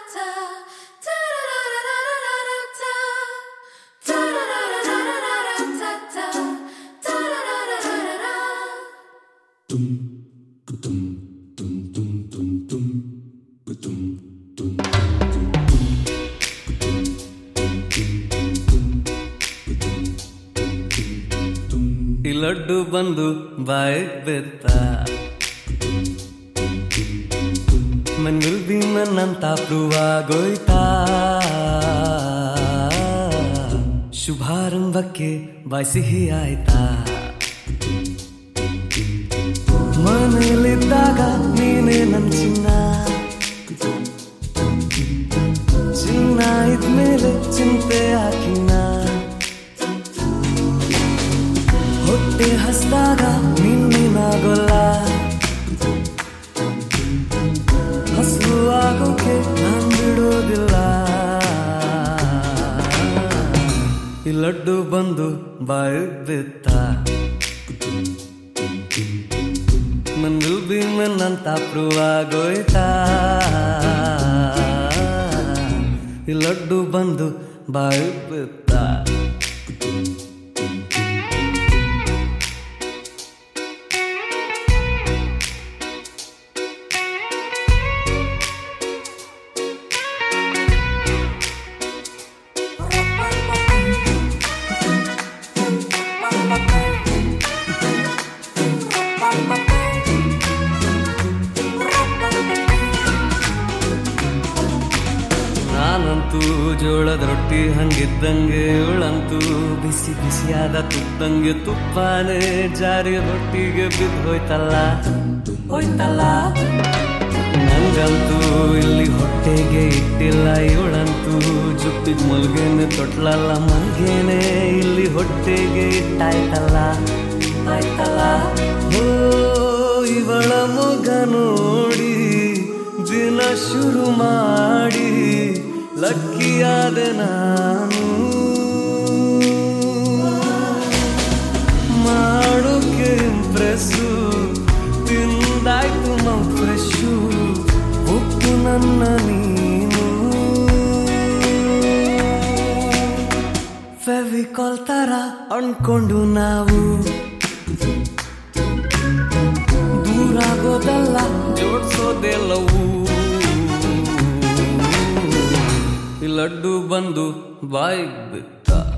ಈ ಲಡ್ಡು ಬಂದು ಬಾಯಿಗೆ ಬೆತ್ತ ಮನ್ವಿಲ್ ಬಿ ನನ್ನಂತ ಪ್ರೂವ್ ಆಗೋಯ್ತಾ ಶುಭಾರಂಭಕ್ಕೆ ಬಾಯ್ ಸಿಹಿ ಆಯ್ತಾ ಮನೇಲಿದ್ದಾಗ ನೀನೇ ನನ್ ಚಿನ್ನ ಚಿನ್ನ ಇದ್ಮೇಲೆ ಚಿಂತೆ ಹಾಕಿನ ಹೊಟ್ಟೆ ಹಸ್ದಾಗ ನಿನ್ನಿನಾಗೊಲ್ಲ ಹಸು ಆಗೋಕೆ ನಾನ್ ಬಿಡೋದಿಲ್ಲ ಈ ಲಡ್ಡು ಬಂದು ಬಾಯಿ ಬಿತ್ತ ಮಂದು ಬಿ ನನ್ನಂತ ಪ್ರೂವ್ ಆಗೋಯ್ತಾ ಈ ಲಡ್ಡು ಬಂದು ಬಾಯಿ ಬಿತ್ತ ನಾನಂತೂ ಜೋಳದ ರೊಟ್ಟಿ ಹಂಗಿದ್ದಂಗೆ ಇವಳಂತೂ ಬಿಸಿ ಬಿಸಿಯಾದ ತುಪ್ಪಂಗೆ ತುಪ್ಪಾನೆ ಜಾರಿ ರೊಟ್ಟಿಗೆ ಬಿದ್ದು ಹೋಯ್ತಲ್ಲ ಹೋಯ್ತಲ್ಲ ನಂಗಂತೂ ಇಲ್ಲಿ ಹೊಟ್ಟೆಗೆ ಇಟ್ಟಿಲ್ಲ ಇವಳಂತೂ ಜುಪ್ಪಿದ ಮಲ್ಗೆನೆ ತೊಟ್ಲಲ್ಲ ಮಲ್ಗೆನೆ ಇಲ್ಲಿ ಹೊಟ್ಟೆಗೆ ಇಟ್ಟಾಯ್ತಲ್ಲ ಆಯ್ತಲ್ಲ ಓ ಇವಳ ಮೊಗ ನೋಡಿ ದಿನ ಶುರು ಮಾಡಿ ಲಕ್ಕಿಯಾದೆ ನಾನು ಮಾಡೋಕೆ ಇಂಪ್ರೆಸ್ಸು ತಿಂದಾಯ್ತು ಮೌ ಫ್ರೆಶು ಒಪ್ಪು ನನ್ನ ನೀನು ಫೆವಿಕಾಲ್ ತರ ಅನ್ಕೊಂಡು ನಾವು ದೂರಾಗೋದಲ್ಲ ಜೋಡ್ಸೋದೆಲ್ಲವೂ ಈ ಲಡ್ಡು ಬಂದು ಬಾಯಿಗೆ ಬಿತ್ತ